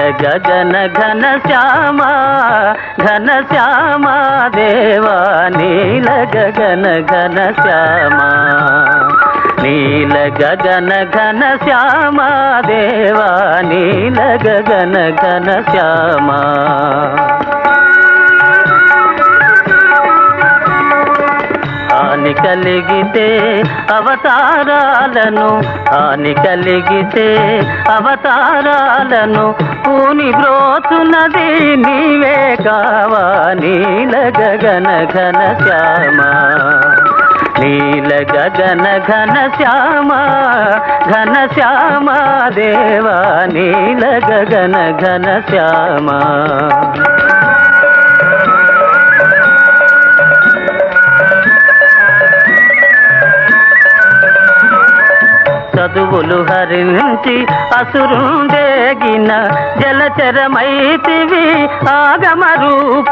గగన ఘన శ్యామ ఘన శ్యామ దేవా నీల గగన ఘన శ్యామ నీల గగన ఘన శ్యామ దేవా నీల గగన ఘన శ్యామ హాని కలిగితే అవతారాలను హాని కలిగితే అవతారాలను పూని బ్రోతున్నది నీవే కావా నీల గగన ఘన శ్యామ నీల గగన ఘన శ్యామ ఘన శ్యామ దేవా నీల గగన ఘన శ్యామ చదువులు హరించి అసురుందేగిన జలచరమైతివి ఆగమ రూప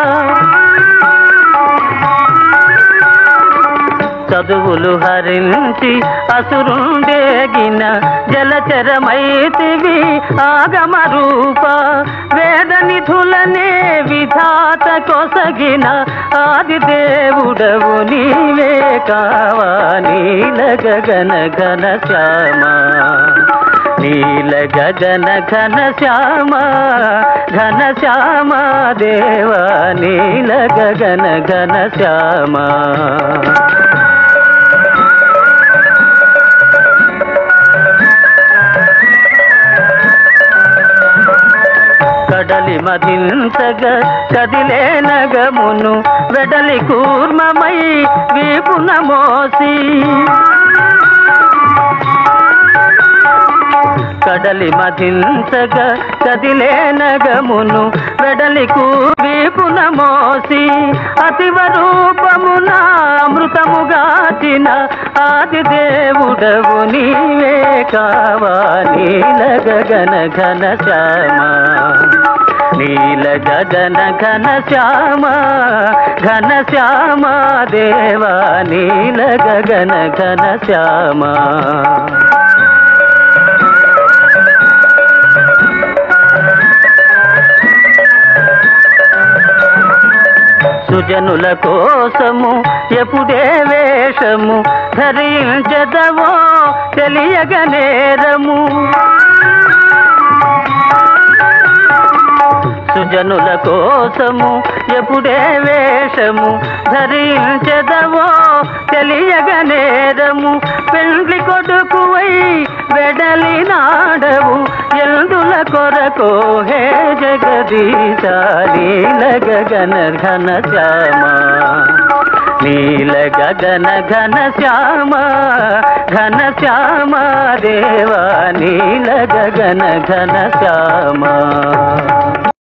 చదువులు హరించి అసురుండేగిన జలచరమైతివి ఆగమ రూప వేద నిధులనే విధాత కొసగిన ఆది దేవుడవు నీవే కావా నీల గగన ఘన శ్యామ నీల గగన ఘన శ్యామ ఘన శ్యామ దేవా నీల గగన ఘన శ్యామ కడలి మదించగ కదిలే నగమును వెడలి కూర్మమై వీపున మోసి కడలి మదించగ కదిలే నగమును వెడలి వీపున మోసి అతివ రూపమున అమృతముగాచిన ఆది దేవుడవు నీవే కావా నీల గగన ఘన శ్యామ నీల గగన ఘన శ్యామ ఘన శ్యామ దేవా నీల గగన ఘన శ్యామ సుజనుల కోసము ఎప్పుడే వేషము ధరించదవో తెలియగ నేరము సుజనుల కోసము ఎప్పుడే వేషము ధరించదవో తెలియగ నేరము పెండ్లి కొడుకువై వెడలి నాడవు ఎందుల కొరకు హే జగదీశాలి గగన ఘన శ్యామ నీల గగన ఘన శ్యామ ఘన శ్యామ దేవా నీల గగన ఘన శ్యామ